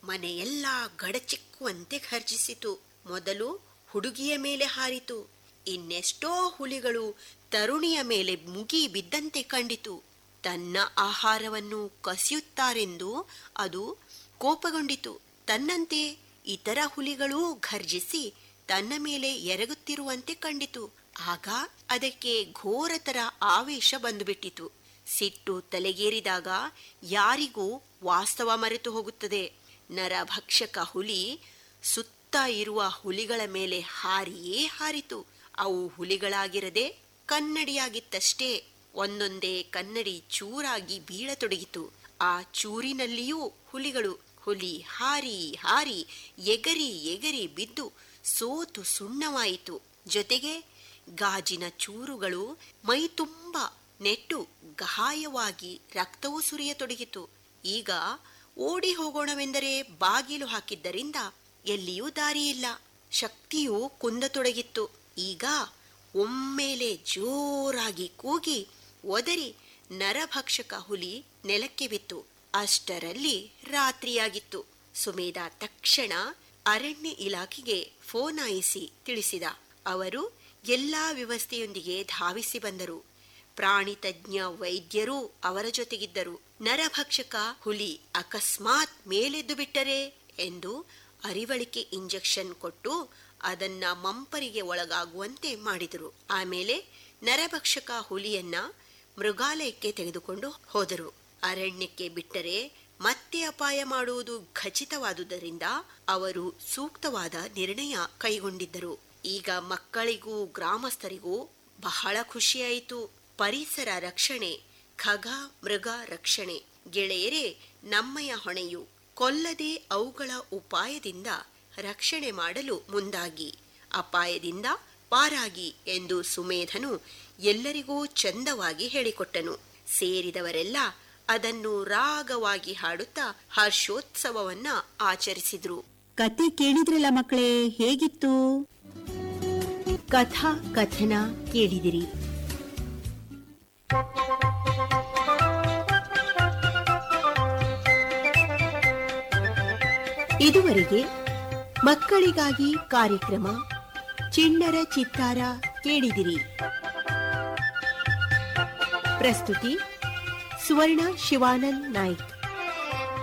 ಮನೆಯೆಲ್ಲ ಗಡಚಿಕ್ಕುವಂತೆ ಘರ್ಜಿಸಿತು ಮೊದಲು ಹುಡುಗಿಯ ಮೇಲೆ ಹಾರಿತು ಇನ್ನೆಷ್ಟೋ ಹುಲಿಗಳು ತರುಣಿಯ ಮೇಲೆ ಮುಗಿ ಬಿದ್ದಂತೆ ಕಂಡಿತು ತನ್ನ ಆಹಾರವನ್ನು ಕಸಿಯುತ್ತಾರೆಂದು ಅದು ಕೋಪಗೊಂಡಿತು ತನ್ನಂತೆ ಇತರ ಹುಲಿಗಳೂ ಘರ್ಜಿಸಿ ತನ್ನ ಮೇಲೆ ಎರಗುತ್ತಿರುವಂತೆ ಕಂಡಿತು ಆಗ ಅದಕ್ಕೆ ಘೋರತರ ಆವೇಶ ಬಂದುಬಿಟ್ಟಿತು ಸಿಟ್ಟು ತಲೆಗೇರಿದಾಗ ಯಾರಿಗೂ ವಾಸ್ತವ ಮರೆತು ಹೋಗುತ್ತದೆ ನರಭಕ್ಷಕ ಹುಲಿ ಸುತ್ತ ಇರುವ ಹುಲಿಗಳ ಮೇಲೆ ಹಾರಿಯೇ ಹಾರಿತು ಅವು ಹುಲಿಗಳಾಗಿರದೆ ಕನ್ನಡಿಯಾಗಿತ್ತಷ್ಟೇ ಒಂದೊಂದೇ ಕನ್ನಡಿ ಚೂರಾಗಿ ಬೀಳತೊಡಗಿತು ಆ ಚೂರಿನಲ್ಲಿಯೂ ಹುಲಿಗಳು ಹುಲಿ ಹಾರಿ ಹಾರಿ ಎಗರಿ ಎಗರಿ ಬಿದ್ದು ಸೋತು ಸುಣ್ಣವಾಯಿತು ಜೊತೆಗೆ ಗಾಜಿನ ಚೂರುಗಳು ಮೈ ತುಂಬ ನೆಟ್ಟು ಗಾಯವಾಗಿ ರಕ್ತವೂ ಸುರಿಯತೊಡಗಿತು ಈಗ ಓಡಿ ಹೋಗೋಣವೆಂದರೆ ಬಾಗಿಲು ಹಾಕಿದ್ದರಿಂದ ಎಲ್ಲಿಯೂ ದಾರಿಯಿಲ್ಲ ಶಕ್ತಿಯು ಕುಂದತೊಡಗಿತ್ತು ಈಗ ಒಮ್ಮೆಲೆ ಜೋರಾಗಿ ಕೂಗಿ ಒದರಿ ನರಭಕ್ಷಕ ಹುಲಿ ನೆಲಕ್ಕೆ ಬಿತ್ತು ಅಷ್ಟರಲ್ಲಿ ರಾತ್ರಿಯಾಗಿತ್ತು ಸುಮೇಧ ತಕ್ಷಣ ಅರಣ್ಯ ಇಲಾಖೆಗೆ ಫೋನಾಯಿಸಿ ತಿಳಿಸಿದ ಅವರು ಎಲ್ಲಾ ವ್ಯವಸ್ಥೆಯೊಂದಿಗೆ ಧಾವಿಸಿ ಬಂದರು ಪ್ರಾಣಿ ತಜ್ಞ ವೈದ್ಯರೂ ಅವರ ಜೊತೆಗಿದ್ದರು ನರಭಕ್ಷಕ ಹುಲಿ ಅಕಸ್ಮಾತ್ ಮೇಲೆದ್ದು ಬಿಟ್ಟರೆ ಎಂದು ಅರಿವಳಿಕೆ ಇಂಜೆಕ್ಷನ್ ಕೊಟ್ಟು ಅದನ್ನ ಮಂಪರಿಗೆ ಒಳಗಾಗುವಂತೆ ಮಾಡಿದರು ಆಮೇಲೆ ನರಭಕ್ಷಕ ಹುಲಿಯನ್ನ ಮೃಗಾಲಯಕ್ಕೆ ತೆಗೆದುಕೊಂಡು ಹೋದರು ಅರಣ್ಯಕ್ಕೆ ಬಿಟ್ಟರೆ ಮತ್ತೆ ಅಪಾಯ ಮಾಡುವುದು ಖಚಿತವಾದುದರಿಂದ ಅವರು ಸೂಕ್ತವಾದ ನಿರ್ಣಯ ಕೈಗೊಂಡಿದ್ದರು ಈಗ ಮಕ್ಕಳಿಗೂ ಗ್ರಾಮಸ್ಥರಿಗೂ ಬಹಳ ಖುಷಿಯಾಯಿತು ಪರಿಸರ ರಕ್ಷಣೆ ಖಗ ಮೃಗ ರಕ್ಷಣೆ ಗೆಳೆಯರೇ ನಮ್ಮಯ ಹೊಣೆಯು ಕೊಲ್ಲದೆ ಅವುಗಳ ಉಪಾಯದಿಂದ ರಕ್ಷಣೆ ಮಾಡಲು ಮುಂದಾಗಿ ಅಪಾಯದಿಂದ ಪಾರಾಗಿ ಎಂದು ಸುಮೇಧನು ಎಲ್ಲರಿಗೂ ಚಂದವಾಗಿ ಹೇಳಿಕೊಟ್ಟನು ಸೇರಿದವರೆಲ್ಲ ಅದನ್ನು ರಾಗವಾಗಿ ಹಾಡುತ್ತಾ ಹರ್ಷೋತ್ಸವವನ್ನ ಆಚರಿಸಿದ್ರು ಕತೆ ಕೇಳಿದ್ರಲ್ಲ ಮಕ್ಕಳೇ ಹೇಗಿತ್ತು ಕಥಾ ಕಥನ ಕೇಳಿದಿರಿ ಇದುವರೆಗೆ ಮಕ್ಕಳಿಗಾಗಿ ಕಾರ್ಯಕ್ರಮ ಚಿಣ್ಣರ ಚಿತ್ತಾರ ಕೇಳಿದಿರಿ ಪ್ರಸ್ತುತಿ ಸುವರ್ಣ ಶಿವಾನಂದ್ ನಾಯ್ಕ್